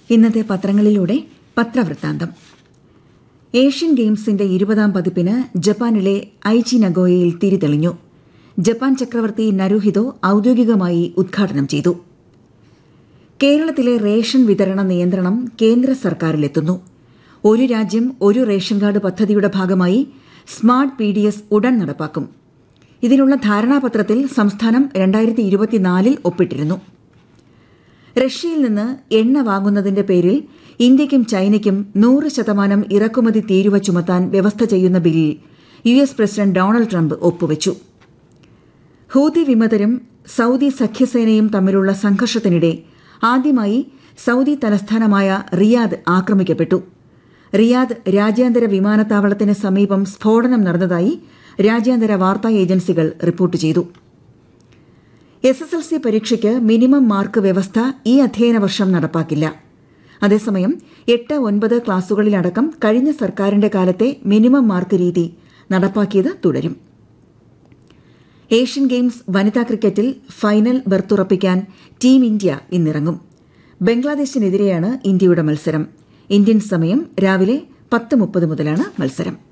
ഇന്നത്തെ പത്രങ്ങളിലൂടെ പത്രവൃത്താന്തം ഏഷ്യൻ ഗെയിംസിന്റെ ഇരുപതാം പതിപ്പിന് ജപ്പാനിലെ ഐച്ചി നഗോയയിൽ തിരിതെളിഞ്ഞു ജപ്പാൻ ചക്രവർത്തി നരുഹിതോ ഔദ്യോഗികമായി ഉദ്ഘാടനം ചെയ്തു കേരളത്തിലെ റേഷൻ വിതരണ നിയന്ത്രണം കേന്ദ്ര സർക്കാരിലെത്തുന്നു ഒരു രാജ്യം ഒരു റേഷൻ കാർഡ് പദ്ധതിയുടെ ഭാഗമായി സ്മാർട്ട് പി ഡി എസ് ഉടൻ നടപ്പാക്കും ഇതിനുള്ള ധാരണാപത്രത്തിൽ സംസ്ഥാനം രണ്ടായിരത്തി ഇരുപത്തിനാലിൽ ഒപ്പിട്ടിരുന്നു റഷ്യയിൽ നിന്ന് എണ്ണ വാങ്ങുന്നതിന്റെ പേരിൽ ഇന്ത്യയ്ക്കും ചൈനയ്ക്കും നൂറ് ശതമാനം ഇറക്കുമതി തീരുവ ചുമത്താൻ വ്യവസ്ഥ ചെയ്യുന്ന ബില്ലിൽ U S president Donald Trump ഒപ്പുവച്ചു ഹൂതി വിമതരും സൌദി സഖ്യസേനയും തമ്മിലുള്ള സംഘർഷത്തിനിടെ ആദ്യമായി സൌദി തലസ്ഥാനമായ റിയാദ് ആക്രമിക്കപ്പെട്ടു റിയാദ് രാജ്യാന്തര വിമാനത്താവളത്തിന് സമീപം സ്ഫോടനം നടന്നതായി രാജ്യാന്തര വാർത്താ ഏജൻസികൾ റിപ്പോർട്ട് ചെയ്തു എസ് എസ് എൽ സി പരീക്ഷയ്ക്ക് മിനിമം മാർക്ക് വ്യവസ്ഥ ഈ അധ്യയന വർഷം നടപ്പാക്കില്ല അതേസമയം എട്ട് ഒൻപത് ക്ലാസുകളിലടക്കം കഴിഞ്ഞ സർക്കാരിന്റെ കാലത്തെ മിനിമം മാർക്ക് രീതി നടപ്പാക്കിയത് തുടരും ഏഷ്യൻ ഗെയിംസ് വനിതാ ക്രിക്കറ്റിൽ ഫൈനൽ ബർത്തുറപ്പിക്കാൻ ടീം ഇന്ത്യ ഇന്നിറങ്ങും ബംഗ്ലാദേശിനെതിരെയാണ് ഇന്ത്യയുടെ മത്സരം ഇന്ത്യൻ സമയം രാവിലെ പത്ത് മുപ്പത് മുതലാണ് മത്സരം